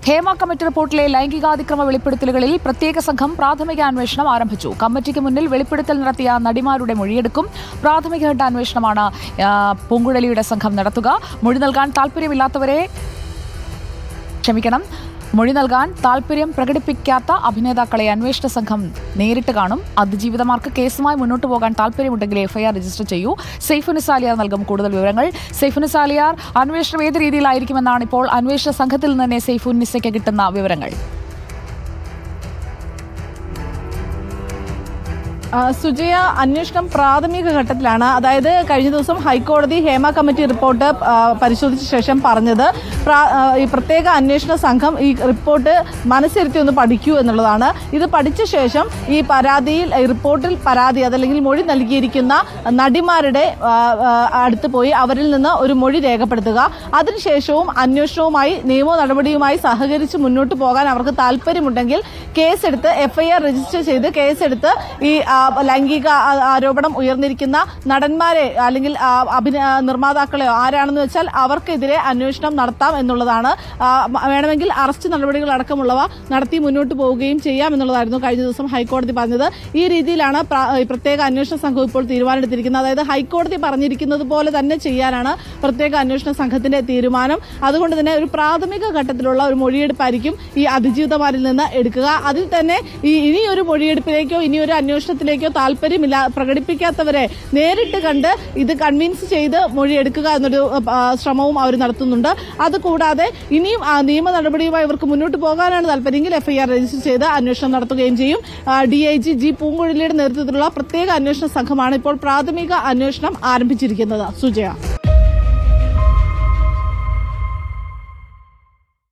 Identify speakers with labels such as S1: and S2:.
S1: Hema committee റിപ്പോർട്ടിലെ ലൈംഗികാതിക്രമ വെളിപ്പെടുത്തലുകളിൽ പ്രത്യേക സംഘം പ്രാഥമിക അന്വേഷണം ആരംഭിച്ചു കമ്മിറ്റിക്ക് മുന്നിൽ വെളിപ്പെടുത്തൽ നടത്തിയ നടിമാരുടെ മൊഴിയെടുക്കും പ്രാഥമിക ഘട്ട അന്വേഷണമാണ് ആ, പൂങ്കുഴലിയുടെ സംഘം നടത്തുക മൊഴി നൽകാൻ താല്പര്യമില്ലാത്തവരെ ക്ഷമിക്കണം മൊഴി നൽകാൻ താല്പര്യം പ്രകടിപ്പിക്കാത്ത അഭിനേതാക്കളെ അന്വേഷണ സംഘം നേരിട്ട് കാണും അതിജീവിതമാർക്ക് കേസുമായി മുന്നോട്ട് പോകാൻ താല്പര്യമുണ്ടെങ്കിൽ എഫ്ഐആർ രജിസ്റ്റർ ചെയ്യൂ സൈഫുനിസാലിയാർ നൽകും കൂടുതൽ വിവരങ്ങൾ സൈഫുനിസാലിയാർ അന്വേഷണം ഏത് രീതിയിലായിരിക്കുമെന്നാണ് ഇപ്പോൾ അന്വേഷണ സംഘത്തിൽ നിന്ന് തന്നെ സൈഫുനിസയ്ക്ക് കിട്ടുന്ന വിവരങ്ങൾ
S2: ആ, സുജയ അന്വേഷണം പ്രാഥമിക ഘട്ടത്തിലാണ് അതായത് കഴിഞ്ഞ ദിവസം ഹൈക്കോടതി ഹേമ കമ്മിറ്റി റിപ്പോർട്ട് ആ, പരിശോധിച്ച ശേഷം പറഞ്ഞത് പ്രാ- ആ, ഈ പ്രത്യേക അന്വേഷണ സംഘം ഈ റിപ്പോർട്ട് മനസ്സിരുത്തി ഒന്ന് പഠിക്കൂ എന്നുള്ളതാണ് ഇത് പഠിച്ച ശേഷം ഈ പരാതിയിൽ ഈ റിപ്പോർട്ടിൽ പരാതി അതല്ലെങ്കിൽ മൊഴി നൽകിയിരിക്കുന്ന നടിമാരുടെ ആ, ആ, അടുത്ത് പോയി അവരിൽ നിന്ന് ഒരു മൊഴി രേഖപ്പെടുത്തുക അതിനുശേഷവും അന്വേഷണവുമായി നിയമ നടപടിയുമായി സഹകരിച്ച് മുന്നോട്ട് പോകാൻ അവർക്ക് താല്പര്യമുണ്ടെങ്കിൽ കേസെടുത്ത് എഫ്ഐആർ രജിസ്റ്റർ ചെയ്ത് കേസെടുത്ത് ഈ ആ, ലൈംഗിക ആ- ആരോപണം ഉയർന്നിരിക്കുന്ന നടന്മാരെ അല്ലെങ്കിൽ ആ, അഭിന ആ, നിർമ്മാതാക്കളെയോ ആരാണെന്ന് വെച്ചാൽ അവർക്കെതിരെ അന്വേഷണം നടത്താം എന്നുള്ളതാണ് ആ, മ- വേണമെങ്കിൽ അറസ്റ്റ് നടപടികൾ അടക്കമുള്ളവ നടത്തി മുന്നോട്ട് പോവുകയും ചെയ്യാം എന്നുള്ളതായിരുന്നു കഴിഞ്ഞ ദിവസം ഹൈക്കോടതി പറഞ്ഞത് ഈ രീതിയിലാണ് പ്ര- ഈ പ്രത്യേക അന്വേഷണ സംഘം ഇപ്പോൾ തീരുമാനമെടുത്തിരിക്കുന്നത് അതായത് ഹൈക്കോടതി പറഞ്ഞിരിക്കുന്നത് പോലെ തന്നെ ചെയ്യാനാണ് പ്രത്യേക അന്വേഷണ സംഘത്തിന്റെ തീരുമാനം അതുകൊണ്ട് തന്നെ ഒരു പ്രാഥമിക ഘട്ടത്തിലുള്ള ഒരു മൊഴിയെടുപ്പായിരിക്കും ഈ അതിജീവിതമാരിൽ നിന്ന് എടുക്കുക അതിൽ തന്നെ ഈ ഇനി ഒരു മൊഴിയെടുപ്പിലേക്കോ ഇനി ഒരു അന്വേഷണത്തിലേക്കോ താല്പര്യമില്ല പ്രകടിപ്പിക്കാത്തവരെ നേരിട്ട് കണ്ട് ഇത് കൺവിൻസ് ചെയ്ത് മൊഴിയെടുക്കുക എന്നൊരു ആ, ശ്രമവും അവർ നടത്തുന്നുണ്ട് അതുകൂടാതെ ഇനിയും ആ, നിയമ നടപടിയുമായി ഇവർക്ക് മുന്നോട്ട് പോകാനാണ് താല്പര്യമെങ്കിൽ എഫ്ഐആർ രജിസ്റ്റർ ചെയ്ത് അന്വേഷണം നടത്തുകയും ചെയ്യും ഡി ഐ ജി ജി പൂങ്കുഴലിയുടെ നേതൃത്വത്തിലുള്ള പ്രത്യേക അന്വേഷണ സംഘമാണ് ഇപ്പോൾ പ്രാഥമിക അന്വേഷണം ആരംഭിച്ചിരിക്കുന്നത് സുജയ